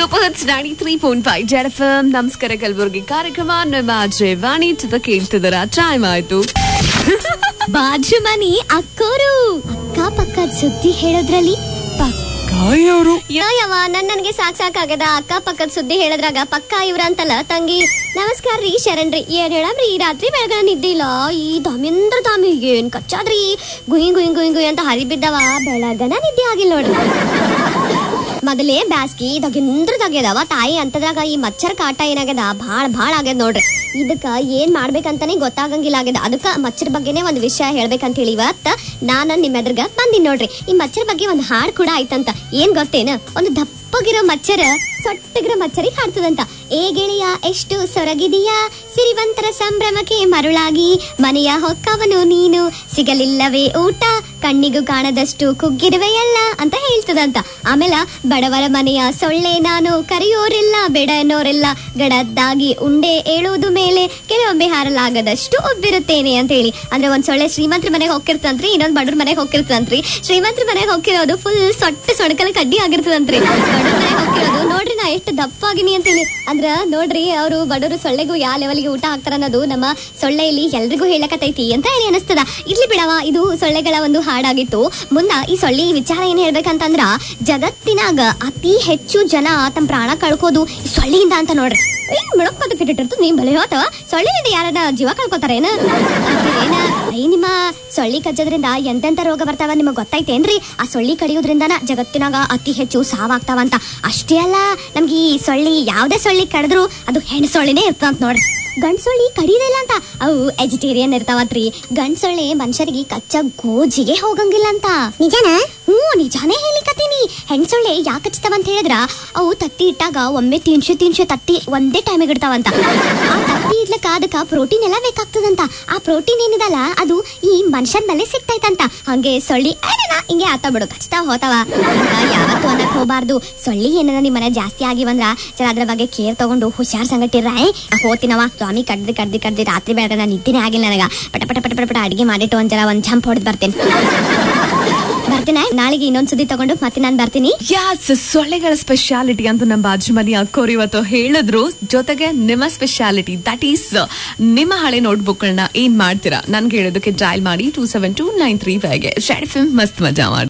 super hits ninety three point five Z F M ನಮಸ್ಕಾರ ಕಲಬುರಗಿ ಕಾರ್ಯಕ್ರಮ ನಿಮ್ಮ ಅಜಯ್ ವಾಣಿ ಚಿತ್ರ ಕೇಳ್ತಿದಾರ ಟೈಮ್ ಆಯ್ತು ಬಾಜು ಮನಿ ಅಕ್ಕೋರು ಅಕ್ಕ ಪಕ್ಕದ ಸುದ್ದಿ ಹೇಳೋದ್ರಲ್ಲಿ ಕಾಯವರು ಯವ ನನ್ ನನಗೆ ಸಾಕ್ ಸಾಕಾಗದ ಅಕ್ಕ ಪಕ್ಕದ ಸುದ್ದಿ ಹೇಳಿದ್ರಾಗ ಪಕ್ಕ ಇವ್ರ ಅಂತಲ್ಲ ತಂಗಿ ನಮಸ್ಕಾರ ರೀ ಶರಣ್ ರೀ ಏನ್ ಹೇಳಮ್ರಿ ಈ ರಾತ್ರಿ ಬೆಳಗನ ನಿದ್ದಿಲ್ಲ ಈ ದಾಮಿಂದ್ರ ದಾಮಿ ಏನ್ ಕಚ್ಚಾದ್ರಿ ಗುಯ್ ಗುಯ್ ಗುಯ್ ಗುಯ್ ಅಂತ ಹರಿಬಿದ್ದವ ಬೆಳಗನ ನಿದ್ದೆ ಆಗಿಲ್ಲ ನೋಡ್ರಿ ಮೊದಲೇ ಬ್ಯಾಸ್ಗಿ ದಗಿಂದ್ರದಾಗ್ಯದವ ತಾಯಿ ಅಂತದ್ರಾಗ ಈ ಮಚ್ಚರ್ ಕಾಟ ಏನಾಗ್ಯದ ಭಾಳ ಭಾಳ ಆಗ್ಯದ ನೋಡ್ರಿ ಇದಕ್ಕ ಏನ್ ಮಾಡ್ಬೇಕಂತಾನೆ ಗೊತ್ತಾಗಂಗಿಲ್ಲ ಆಗ್ಯದ ಅದಕ್ಕ ಮಚ್ಚರ್ ಬಗ್ಗೆನೇ ಒಂದ್ ವಿಷಯ ಹೇಳ್ಬೇಕಂತ ಹೇಳಿ ಇವತ್ತ ನಾನ ನಿಮ್ಮ ಎದುರ್ಗ ಬಂದಿನ್ ನೋಡ್ರಿ ಈ ಮಚ್ಚರ್ ಬಗ್ಗೆ ಒಂದ್ ಹಾಡ್ ಕೂಡ ಆಯ್ತಂತ ಏನ್ ಗೊತ್ತೇನ ಒಂದು ದಪ್ಪಗಿರೋ ಮಚ್ಚರ ಸೊಟ್ಟಗಿರೋ ಮಚ್ಚರಿಗೆ ಹಾಡ್ತದಂತ ಏ ಗೆಳೆಯ ಎಷ್ಟು ಸೊರಗಿದೀಯಾ ಸಿರಿವಂತರ ಸಂಭ್ರಮಕ್ಕೆ ಮರುಳಾಗಿ ಮನೆಯ ಹೊಕ್ಕವನು ನೀನು ಸಿಗಲಿಲ್ಲವೇ ಊಟ ಕಣ್ಣಿಗೂ ಕಾಣದಷ್ಟು ಕುಗ್ಗಿರುವೆಯಲ್ಲ ಅಂತ ಹೇಳ್ತದಂತ ಆಮೇಲೆ ಬಡವರ ಮನೆಯ ಸೊಳ್ಳೆ ನಾನು ಕರೆಯೋರಿಲ್ಲ ಬೇಡ ಎನ್ನೋರಿಲ್ಲ ಗಡದ್ದಾಗಿ ಉಂಡೆ ಏಳುವುದು ಮೇಲೆ ಕೆಲವೊಮ್ಮೆ ಹಾರಲಾಗದಷ್ಟು ಉಬ್ಬಿರುತ್ತೇನೆ ಅಂತ ಹೇಳಿ ಅಂದ್ರೆ ಒಂದ್ ಸೊಳ್ಳೆ ಶ್ರೀಮಂತರ ಮನೆಗೆ ಹೋಗಿರ್ತಂತ್ರಿ ಇನ್ನೊಂದ್ ಬಡವ್ರ ಮನೆಗೆ ಹೋಗಿರ್ತಂತ್ರಿ ಶ್ರೀಮಂತರ ಮನೆಗೆ ಹೋಗಿರೋದು ಫುಲ್ ಸೊಟ್ಟ ಸೊಣಕಲ್ ಕಡ್ಡಿ ಆಗಿರ್ತದಂತ್ರಿ ಬಡವ್ರ ಮನೆಗೆ ಹೋಗಿರೋದು ನೋಡ್ರಿ ನಾ ಎಷ್ಟು ದಪ್ಪಾಗಿನಿ ಅಂತೇಳಿ ಅಂದ್ರ ನೋಡ್ರಿ ಅವರು ಬಡವರು ಸೊಳ್ಳೆಗೂ ಯಾವ ಲೆವೆಲ್ಗೆ ಊಟ ಹಾಕ್ತಾರ ಅನ್ನೋದು ನಮ್ಮ ಸೊಳ್ಳೆಯಲ್ಲಿ ಎಲ್ರಿಗೂ ಹೇಳಕತೈತಿ ಅಂತ ಹೇಳಿ ಅನಿಸ್ತದ ಇರ್ಲಿ ಬಿಡವ ಇದು ಸೊಳ್ಳೆಗಳ ಒಂದು ಹಾಡಾಗಿತ್ತು ಮುಂದ ಈ ಸೊಳ್ಳಿ ವಿಚಾರ ಏನ್ ಹೇಳ್ಬೇಕಂತಂದ್ರ ಜಗತ್ತಿನಾಗ ಅತಿ ಹೆಚ್ಚು ಜನ ತಮ್ಮ ಪ್ರಾಣ ಕಳ್ಕೋದು ಈ ಸೊಳ್ಳೆಯಿಂದ ಅಂತ ನೋಡ್ರಿ ಏ ಮಿಳಕ್ ಮತ್ತೆ ಕೆಟ್ಟಿರ್ತು ನೀವ್ ಬಲೆ ಹೋತವ ಸೊಳ್ಳೆಯಿಂದ ಯಾರದ ಜೀವ ಕಳ್ಕೊತಾರೇನ ಏನ ಐ ನಿಮ್ಮ ಸೊಳ್ಳಿ ಕಚ್ಚೋದ್ರಿಂದ ಎಂತೆಂತ ರೋಗ ಬರ್ತಾವ ನಿಮಗ್ ಗೊತ್ತೈತೇನ್ರಿ ಆ ಸೊಳ್ಳಿ ಕಡಿಯೋದ್ರಿಂದನ ಜಗತ್ತಿನಾಗ ಅತಿ ಹೆಚ್ಚು ಸಾವಾಗ್ತಾವಂತ ಅಷ್ಟೇ ಅಲ್ಲ ನಮ್ಗೆ ಈ ಸೊಳ್ಳಿ ಯಾವ್ದೇ ಸೊಳ್ಳಿ ಕಡಿದ್ರು ಅದು ಹೆಣ್ಣು ಸೊಳ್ಳಿನೇ ಇರ್ತಂತ ನೋಡ್ರಿ ಗಂಡ್ ಸೊಳ್ಳಿ ಕಡಿಯೋದಿಲ್ಲ ಅಂತ ಅವು ಎಜಿಟೇರಿಯನ್ ಇರ್ತಾವತ್ರಿ ಗಂಡ್ ಸೊಳ್ಳೆ ಮನುಷ್ಯರಿಗೆ ಕಚ್ಚ ಗೋಜಿಗೆ ಹೋಗಂಗಿಲ್ಲ ಅಂತ ನಿಜಾನ ಹ್ಞೂ ನಿಜಾನೇ ಹೇಳಿಕತ್ತೀನಿ ಹೆಣ್ ಸೊಳ್ಳೆ ಯಾಕೆ ಹಚ್ತಾವ ಅಂತ ಹೇಳಿದ್ರ ಅವು ತತ್ತಿ ಇಟ್ಟಾಗ ಒಮ್ಮೆ ತಿನ್ಶು ತಿನ್ಶು ತತ್ತಿ ಒಂದೇ ಟೈಮಿಗೆ ಇಡ್ತಾವಂತ ಆ ತತ್ತಿ ಇಡ್ಲಕ್ಕ ಅದಕ್ಕ ಪ್ರೋಟೀನ್ ಎಲ್ಲ ಬೇಕಾಗ್ತದಂತ ಆ ಪ್ರೋಟೀನ್ ಏನಿದಲ್ಲ ಅದು ಈ ಮನುಷ್ಯನ ಮೇಲೆ ಸಿಗ್ತೈತಂತ ಹಂಗೆ ಸೊಳ್ಳಿ ಅಯ್ಯನ ಹಿಂಗೆ ಆತ ಬಿಡು ಕಚ್ತಾ ಹೋತಾವ ಹಂಗ ಯಾವತ್ತೂ ಅನ್ನಕ್ ಹೋಗ್ಬಾರ್ದು ಸೊಳ್ಳಿ ಏನಾರ ನಿಮ್ಮ ಮನೆ ಜಾಸ್ತಿ ಆಗಿವಂದ್ರ ಜರ ಅದ್ರ ಬಗ್ಗೆ ಕೇರ್ ತಗೊಂಡು ಹುಷಾರ್ ಸಂಗಟ್ಟಿರ ಹೋತಿನವ ಸ್ವಾಮಿ ಕಡ್ದು ಕಡ್ದು ಕಡ್ದು ರಾತ್ರಿ ಬೆಳಗ್ಗೆ ನಿದ್ದಿನೇ ಆಗಿಲ್ಲ ನನಗ ಪಟ ಪಟ ಪಟ ಪಟ ಪಟ ಅಡಿಗೆ ಮಾಡಿಟ್ಟು ಒಂದ್ ಜರ ಒಂದ್ ಜಂಪ್ ಹೊಡೆದ್ ಬರ್ತೇನೆ ಬರ್ತೀನಿ ನಾಳೆಗೆ ಇನ್ನೊಂದ್ ಸುದ್ದಿ ತಗೊಂಡು ಮತ್ತೆ ನಾನ್ ಬರ್ತೀನಿ ಯಾಸ್ ಸೊಳ್ಳೆಗಳ ಸ್ಪೆಷಾಲಿಟಿ ಅಂತ ನಮ್ಮ ಬಾಜು ಮನಿ ಅಕ್ಕೋರು ಇವತ್ತು ಹೇಳಿದ್ರು ಜೊತೆಗೆ ನಿಮ್ಮ ಸ್ಪೆಷಾಲಿಟಿ ದಟ್ ಈಸ್ ನಿಮ್ಮ ಹಳೆ ನೋಟ್ಬುಕ್ ಗಳನ್ನ ಏನ್ ಮಾಡ್ತೀರಾ ನನ್ಗೆ ಹೇಳೋದಕ್ಕೆ ಡಯಲ್ ಮಾಡಿ two seven two nine three ಫೈವ್ಗೆ ಶೆಡ್ ಫಿಲ್ಮ್ ಮಸ್ತ್ ಮಜಾ ಮಾಡಿ